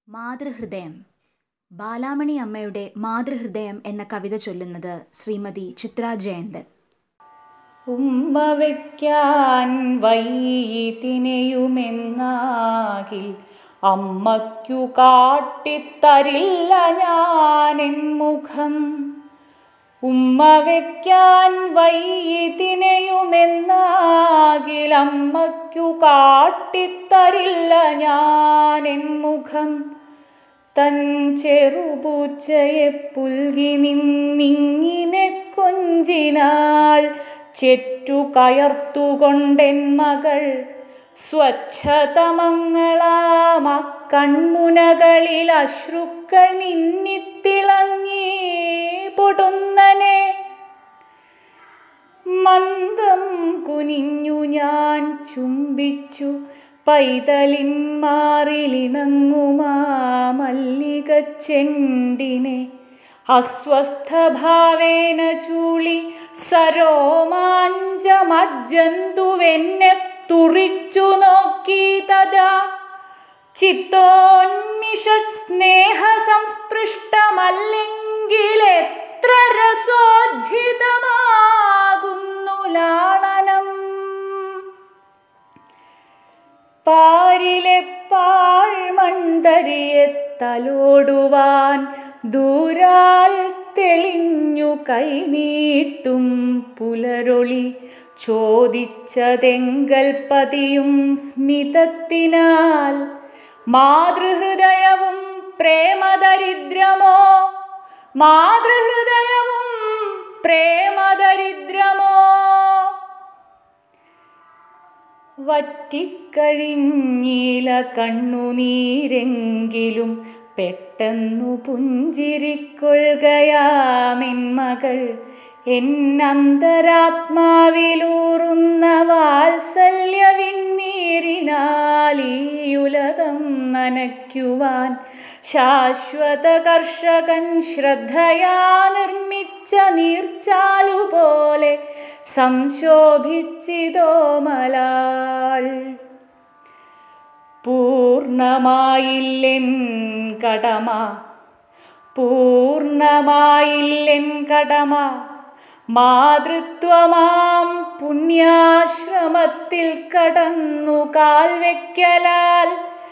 മാതൃഹൃദയം ബാലാമണി അമ്മയുടെ മാതൃഹൃദയം എന്ന കവിത ചൊല്ലുന്നത് ശ്രീമതി ചിത്ര ജയന്തൻ ഉമ്മ വയ്ക്കാൻ വൈതിനെയുമെന്നാകിൽ അമ്മയ്ക്കു കാട്ടിത്തരില്ല ഞാനെൻ മുഖം ഉമ്മ വയ്ക്കാൻ വൈതിനെയുമെന്നാകിൽ അമ്മയ്ക്കു കാട്ടിത്തരില്ല ഞാനെൻ മുഖം തൻ ചെറുപൂച്ചയെ പുൽകി നിന്നിങ്ങിനെ കൊഞ്ചിനാൾ ചെറ്റു കയർത്തുകൊണ്ടെൻ മകൾ സ്വച്ഛതമങ്ങളാമ കൺമുനകളിൽ അശ്രുക്കൾ മിന്നിത്തിളങ്ങി പൊടുന്നനെ മന്ദം കുനിഞ്ഞു ഞാൻ ചുംബിച്ചു പൈതലിന്മാറിലിണങ്ങുമാ മല്ലികച്ചെണ്ടിനെ അസ്വസ്ഥഭാവേന ചൂളി സരോമാഞ്ചമജ്ജന്തുവെന്നെ തുറിച്ചു നോക്കി തഥാ ചിത്തോന്മിഷത് സ്നേഹ സംസ്പൃഷ്ടമല്ലെങ്കിൽ എത്ര രസോജ്ജിതമാകുന്നു ലാളനം പാരിലെ പാഴ്മണ്ടരിയെ തലോടുവാൻ ദൂരാൽ തെളിഞ്ഞു കൈനീട്ടും പുലരൊളി ചോദിച്ചതെങ്കൽ പതിയും സ്മിതത്തിനാൽ മാതൃഹൃദയവും പ്രേമദരിദ്രമോ മാതൃഹൃദയവും പ്രേമദരിദ്രമോ വറ്റിക്കഴിഞ്ഞീല കണ്ണുനീരെങ്കിലും പെട്ടെന്നു പുഞ്ചിരിക്കൊള്ളുകയാമെൻ മകൾ എന്നന്തരാത്മാവിലൂറുന്ന വാത്സല്യ വിണ്ണീരിനാൽ ഈ ഉലകം നനയ്ക്കുവാൻ ശാശ്വത കർഷകൻ ശ്രദ്ധയാ നിർമ്മിച്ച നീർച്ചാലുപോലെ സംശോഭിച്ചിതോമലാൾ പൂർണ്ണമായില്ലെൻ കടമ പൂർണ്ണമായില്ലെൻ കടമ മാതൃത്വമാം പുണ്യാശ്രമത്തിൽ കടന്നു കാൽവെക്കലാൽ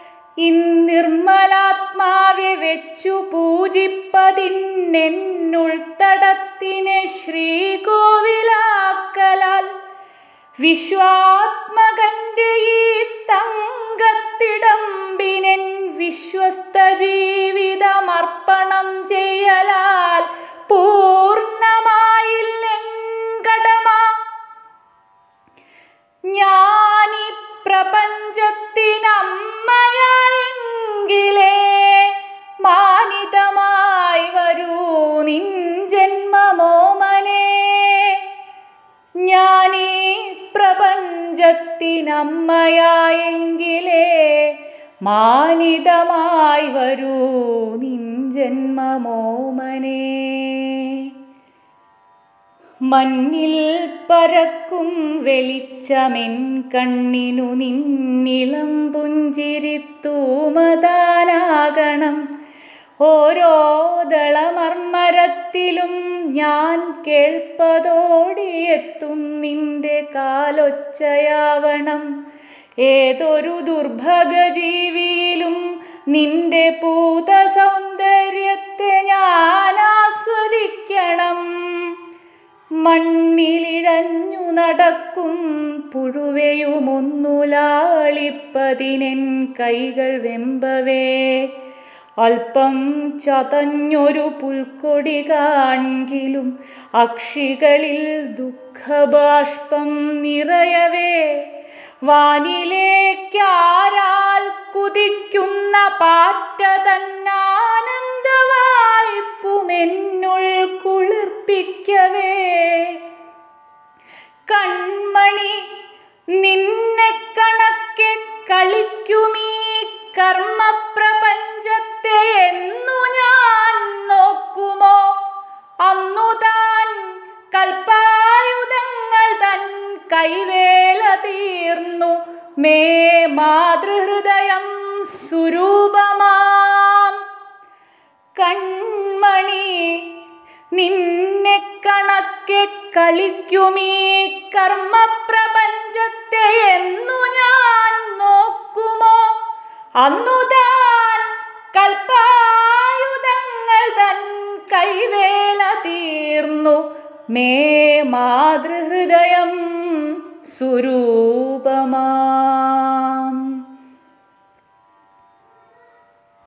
ഇന്നിർമ്മലാത്മാവെ വെച്ചു പൂജിപ്പതിന്നുൾത്തടത്തിനെ ശ്രീകോവിലാക്കലാൽ വിശ്വാത്മകന്റെ ഈ തങ്കത്തിടമ്പിനെൻ വിശ്വസ്ത ജീവിതമർപ്പണം ചെയ്യലാൽ പൂർണ്ണമായില്ലെൻ കടമ ഞാനീ പ്രപഞ്ചത്തിനമ്മയായെങ്കിലേ മാനിതമായി വരൂ നിൻ ജന്മമോമനേ ഞാനീ പ്രപഞ്ചത്തിനമ്മയായെങ്കിലേ മാനിതമായി വരൂ നിൻ ജന്മമോമനേ മഞ്ഞിൽ പരക്കും വെളിച്ചമെൻ കണ്ണിനു നിന്നിളം പുഞ്ചിരിത്തൂമതാനാകണം ഓരോ ദളമർമരത്തിലും ഞാൻ കേൾപ്പതോടിയെത്തും നിന്റെ കാലൊച്ചയാവണം ഏതൊരു ദുർഭഗ ജീവിയിലും നിന്റെ പൂത സൗന്ദര്യത്തെ ഞാൻ ആസ്വദിക്കണം മണ്ണിലിഴഞ്ഞു നടക്കും പുഴുവയുമൊന്നുലാളിപ്പതിനെൻ കൈകൾ വെമ്പവേ അല്പം ചതഞ്ഞൊരു പുൽക്കൊടി കാൺകിലും അക്ഷികളിൽ ദുഃഖബാഷ്പം നിറയവേ വാനിലേക്കാരാൽ കുതിക്കുന്ന പാറ്റ തന്നാനന്ദവായ്പുമെന്നുൾ കുളിർപ്പിക്കവേ കൺമണി നിന്നെ കണക്കെ കളിക്കുമീ കർമ്മപ്രപഞ്ചത്തെ എന്നു ഞാൻ നോക്കുമോ അന്നു താൻ കൽപ്പായുധങ്ങൾ തൻ കൈവേല തീർന്നു മേ മാതൃഹൃദയം സുരൂപമാ കളിക്കുമീ കർമ്മപ്രപഞ്ചത്തെ എന്നു ഞാൻ നോക്കുമോ അന്നു താൻ കൽപ്പായുധങ്ങൾ തൻ കൈവേല തീർന്നു മേ മാതൃഹൃദയം സ്വരൂപമാം